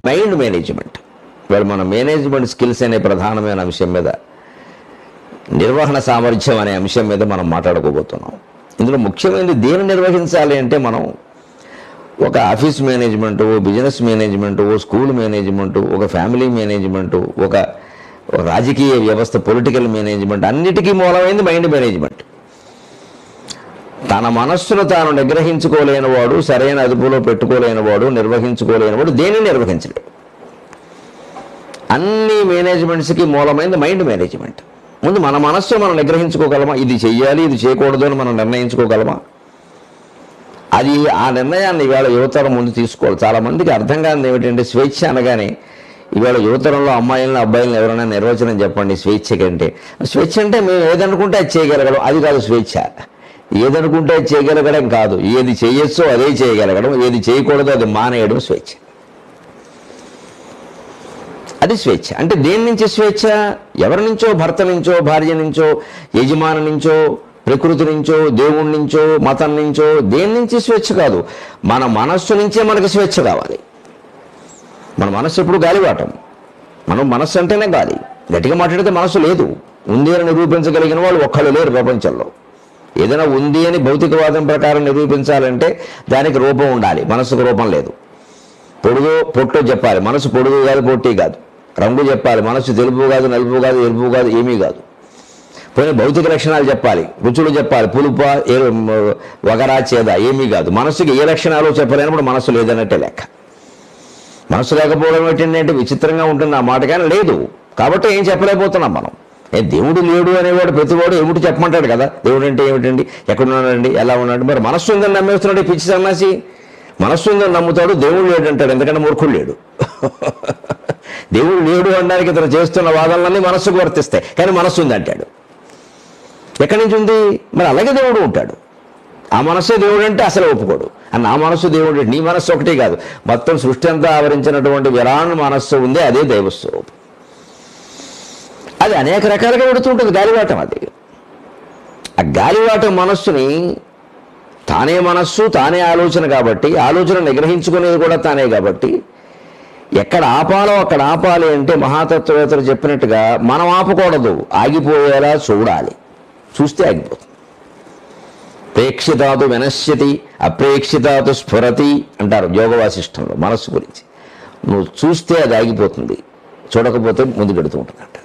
mind management ఇవాళ మన management skills అనే ప్రధానమైన అంశం మీద నిర్వహణ సామర్థ్యం అనే అంశం మీద మనం మాట్లాడుకోబోతున్నాం ఇందులో ముఖ్యమైనది దేని నిర్వహించాలి అంటే మనం ఒక office management business management school management ఒక ఫ్యామిలీ మేనేజ్మెంట్ ఒక ఒక రాజకీయ వ్యవస్థ పొలిటికల్ మేనేజ్మెంట్ అన్నిటికీ మూలమైంది మైండ్ మేనేజ్మెంట్ తన మనస్సును తాను నిగ్రహించుకోలేని వాడు సరైన అదుపులో పెట్టుకోలేని వాడు నిర్వహించుకోలేని వాడు దేనిని నిర్వహించలేడు అన్ని మేనేజ్మెంట్స్కి మూలమైనది మైండ్ మేనేజ్మెంట్ ముందు మన మనస్సు మనం నిగ్రహించుకోగలమా ఇది చెయ్యాలి ఇది చేయకూడదు అని మనం నిర్ణయించుకోగలమా అది ఆ నిర్ణయాన్ని ఇవాళ యువతరం ముందు తీసుకోవాలి చాలా మందికి అర్థం కానిది ఏమిటంటే స్వేచ్ఛ అనగానే ఇవాళ యువతరంలో అమ్మాయిలను అబ్బాయిలను ఎవరైనా నిర్వచనం చెప్పండి స్వేచ్ఛ కంటే స్వేచ్ఛ అంటే మేము ఏదనుకుంటే అది చేయగలగడం అది కాదు స్వేచ్ఛ ఏదనుకుంటే అది చేయగలగడం కాదు ఏది చేయొచ్చో అదే చేయగలగడం ఏది చేయకూడదో అది మానేయడం స్వేచ్ఛ అది స్వేచ్ఛ అంటే దేని నుంచి స్వేచ్ఛ ఎవరి నుంచో భర్త నుంచో భార్య నుంచో యజమాని నుంచో ప్రకృతి నుంచో దేవుడి నుంచో మతం నుంచో దేని నుంచి స్వేచ్ఛ కాదు మన మనస్సు నుంచే మనకు స్వేచ్ఛ కావాలి మన మనస్సు ఎప్పుడు గాలివాటం మనం మనస్సు అంటేనే గాలి గట్టిగా మాట్లాడితే మనస్సు లేదు ఉంది అని నిరూపించగలిగిన వాళ్ళు ఒక్కళ్ళు లేరు ప్రపంచంలో ఏదైనా ఉంది అని భౌతికవాదం ప్రకారం నిరూపించాలంటే దానికి రూపం ఉండాలి మనస్సుకు రూపం లేదు పొడుగు పొట్టు చెప్పాలి మనసు పొడుగు కాదు పొట్టి కాదు రంగు చెప్పాలి మనసు తెలుపు కాదు నలుపు కాదు ఎరుపు కాదు ఏమీ కాదు పోయిన భౌతిక లక్షణాలు చెప్పాలి రుచులు చెప్పాలి పులుప ఏ వగరా చేద ఏమీ కాదు మనసుకి ఏ లక్షణాలు చెప్పలేనప్పుడు మనసు లేదన్నట్టే లెక్క మనసు లేకపోవడం ఏంటంటే విచిత్రంగా ఉంటుంది ఆ మాట కానీ లేదు కాబట్టి ఏం చెప్పలేకపోతున్నాం మనం ఏ దేవుడు లేడు అనేవాడు ప్రతివాడు ఏమిటి చెప్పమంటాడు కదా దేవుడు అంటే ఏమిటండి ఎక్కడ ఉన్నాడండి ఎలా ఉన్నాడు మరి మనస్సు ఉందని నమ్మేస్తున్నాడు ఈ పిచ్చి సన్నాసి మనస్సు ఉందని నమ్ముతాడు దేవుడు లేడు అంటాడు ఎందుకంటే మూర్ఖుడు లేడు దేవుడు లేడు అనడానికి ఇతను చేస్తున్న వాదనలన్నీ మనస్సుకు వర్తిస్తాయి కానీ మనస్సు ఉంది అంటాడు ఎక్కడి నుంచి ఉంది మరి అలాగే దేవుడు ఉంటాడు ఆ మనస్సే దేవుడు అంటే అసలు ఒప్పుకోడు అని నా మనస్సు దేవుడు నీ మనస్సు ఒకటే కాదు మొత్తం సృష్టి అంతా ఆవరించినటువంటి విరాణ మనస్సు ఉంది అదే దైవస్వరూపం అది అనేక రకాలుగా పెడుతుంటుంది గాలివాటం అది ఆ గాలివాటం మనస్సుని తానే మనస్సు తానే ఆలోచన కాబట్టి ఆలోచన నిగ్రహించుకునేది కూడా తానే కాబట్టి ఎక్కడ ఆపాలో అక్కడ ఆపాలి అంటే మహాతత్వవేత్తలు చెప్పినట్టుగా మనం ఆపకూడదు ఆగిపోయేలా చూడాలి చూస్తే ఆగిపోతుంది ప్రేక్షితాతు వినశ్యతి అప్రేక్షితాతు స్ఫురతి అంటారు యోగ వాసిష్టంలో మనస్సు గురించి నువ్వు చూస్తే అది ఆగిపోతుంది చూడకపోతే ముందు పెడుతూ ఉంటుంది అంటారు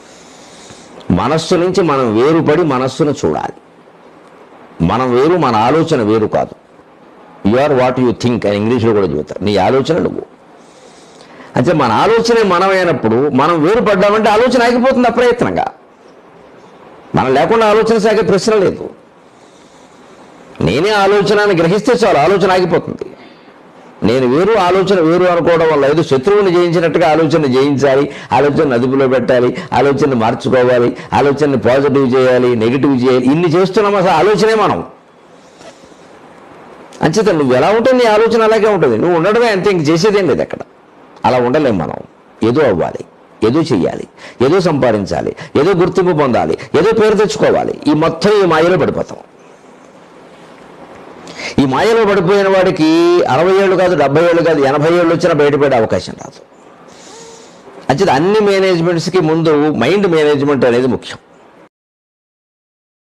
మనస్సు నుంచి మనం వేరుపడి మనస్సును చూడాలి మనం వేరు మన ఆలోచన వేరు కాదు you are what you think అని ఇంగ్లీష్లో కూడా చెబుతారు నీ ఆలోచన నువ్వు అంటే మన ఆలోచనే మనమైనప్పుడు మనం వేరుపడ్డామంటే ఆలోచన ఆగిపోతుంది అప్రయత్నంగా మనం లేకుండా ఆలోచన సాగే ప్రశ్న లేదు నేనే ఆలోచనని గ్రహిస్తే చాలు ఆలోచన ఆగిపోతుంది నేను వేరు ఆలోచన వేరు అనుకోవడం వల్ల ఏదో శత్రువుని జయించినట్టుగా ఆలోచన జయించాలి ఆలోచన అదుపులో పెట్టాలి ఆలోచనని మార్చుకోవాలి ఆలోచనని పాజిటివ్ చేయాలి నెగిటివ్ చేయాలి ఇన్ని చేస్తున్నాం అసలు ఆలోచనే మనం అంచేత నువ్వు ఎలా ఉంటుంది నీ ఆలోచన అలాగే ఉంటుంది నువ్వు ఉండడమే అంతే ఇంక చేసేదేం లేదు అక్కడ అలా ఉండలేం మనం ఏదో అవ్వాలి ఏదో చెయ్యాలి ఏదో సంపాదించాలి ఏదో గుర్తింపు పొందాలి ఏదో పేరు తెచ్చుకోవాలి ఈ మొత్తం ఈ మాయలో పడిపోతాం ఈ మాయలో పడిపోయిన వాడికి అరవై ఏళ్ళు కాదు డెబ్బై ఏళ్ళు కాదు ఎనభై ఏళ్ళు వచ్చినా బయటపడే అవకాశం రాదు అంచేది అన్ని మేనేజ్మెంట్స్కి ముందు మైండ్ మేనేజ్మెంట్ అనేది ముఖ్యం